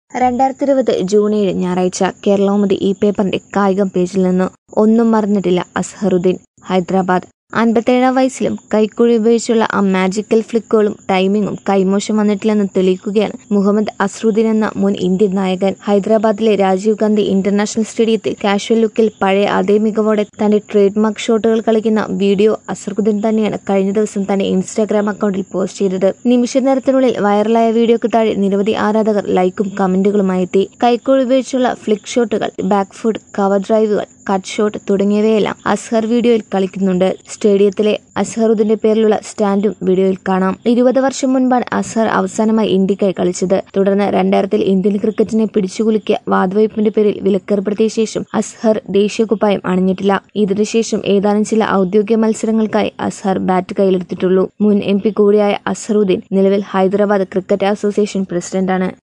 രണ്ടായിരത്തി ഇരുപത് ജൂൺ ഏഴ് ഞായറാഴ്ച കേരളൗമുദി ഈ പേപ്പറിന്റെ കായികം പേജിൽ നിന്ന് ഒന്നും മറന്നിട്ടില്ല അസ്ഹറുദ്ദീൻ ഹൈദരാബാദ് അൻപത്തേഴാം വയസ്സിലും കൈക്കുഴി ഉപയോഗിച്ചുള്ള ആ മാജിക്കൽ ഫ്ലിക്കുകളും ടൈമിങ്ങും കൈമോശം വന്നിട്ടില്ലെന്ന് തെളിയിക്കുകയാണ് മുഹമ്മദ് അസ്റുദ്ദീൻ എന്ന മുൻ ഇന്ത്യൻ നായകൻ ഹൈദരാബാദിലെ രാജീവ് ഗാന്ധി ഇന്റർനാഷണൽ സ്റ്റേഡിയത്തിൽ കാഷ്വൽ ലുക്കിൽ പഴയ അതേ മികവോടെ തന്റെ ട്രേഡ് മാർക്ക് ഷോട്ടുകൾ കളിക്കുന്ന വീഡിയോ അസറുദ്ദീൻ തന്നെയാണ് കഴിഞ്ഞ ദിവസം തന്റെ ഇൻസ്റ്റാഗ്രാം അക്കൗണ്ടിൽ പോസ്റ്റ് ചെയ്തത് നിമിഷ നേരത്തിനുള്ളിൽ വൈറലായ വീഡിയോക്ക് താഴെ നിരവധി ആരാധകർ ലൈക്കും കമന്റുകളുമായി എത്തി കൈക്കോൾ ഉപയോഗിച്ചുള്ള ഫ്ലിക്ക് ഷോട്ടുകൾ ബാക്ക് ഫുഡ് കവർ ഡ്രൈവുകൾ കട്ട് ഷോട്ട് തുടങ്ങിയവയെല്ലാം അസ്ഹർ വീഡിയോയിൽ കളിക്കുന്നുണ്ട് സ്റ്റേഡിയത്തിലെ അസ്ഹറുദ്ദിന്റെ പേരിലുള്ള സ്റ്റാൻഡും വീഡിയോയിൽ കാണാം ഇരുപത് വർഷം മുൻപാണ് അസ്ഹർ അവസാനമായി ഇന്ത്യക്കായി കളിച്ചത് തുടർന്ന് രണ്ടായിരത്തിൽ ഇന്ത്യൻ ക്രിക്കറ്റിനെ പിടിച്ചുകുലുക്കിയ വാദ്വയ്പിന്റെ പേരിൽ വിലക്കേർപ്പെടുത്തിയ ശേഷം അസ്ഹർ ദേശീയ കുപ്പായം അണിഞ്ഞിട്ടില്ല ഇതിനുശേഷം ഏതാനും ചില ഔദ്യോഗിക മത്സരങ്ങൾക്കായി അസ്ഹർ ബാറ്റ് കയ്യിലെടുത്തിട്ടുള്ളൂ മുൻ എം പി കൂടിയായ അസ്ഹറുദ്ദീൻ നിലവിൽ ഹൈദരാബാദ് ക്രിക്കറ്റ് അസോസിയേഷൻ പ്രസിഡന്റാണ്